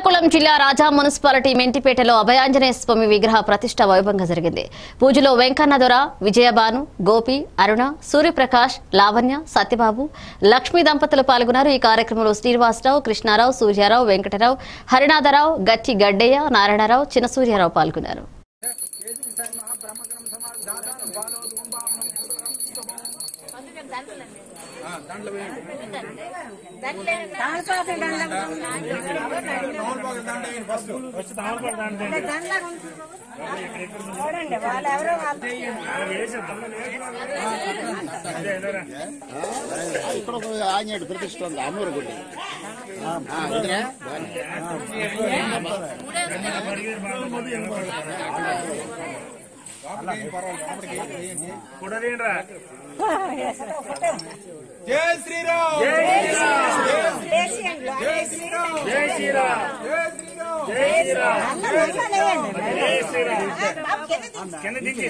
శ్రీకాకుళం జిల్లా రాజా మున్సిపాలిటీ మెంటిపేటలో అభయాంజనేయ స్వామి విగ్రహ ప్రతిష్ట వైభవంగా జరిగింది పూజలో వెంకన్న దొర విజయబాను గోపి అరుణ సూర్యప్రకాష్ లావణ్య సత్యబాబు లక్ష్మీ దంపతులు పాల్గొన్నారు ఈ కార్యక్రమంలో శ్రీనివాసరావు కృష్ణారావు సూర్యారావు వెంకటరావు హరినాథరావు గట్టి గడ్డయ్య నారాయణరావు చిన్న సూర్యారావు పాల్గొన్నారు చూడండి వాళ్ళు ఎవరో వాళ్ళు ఇక్కడ ఒక ఆంజనేయుడు ప్రతిష్ట ఉంది అమ్మూరు గుడి ఆ, వదినా? జై శ్రీరామ్ దేశీయంలో జై శ్రీరామ్ జై శ్రీరామ్ అందరూ వదిలేయండి. బాబు కింద తీసి.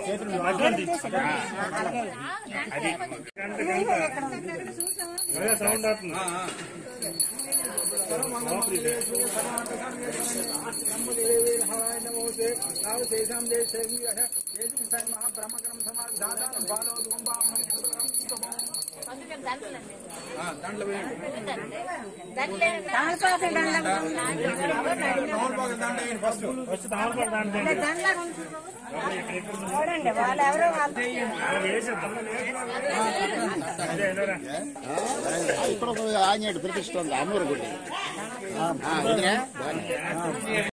తమలపాకు దండలు దండలు చూడండి వాళ్ళు ఎవరో వాళ్ళు ఇక్కడ ఒక ఆంజనేయుడు ప్రతిష్ట ఉంది అమ్మూరు గుడి ఆ, వదినా?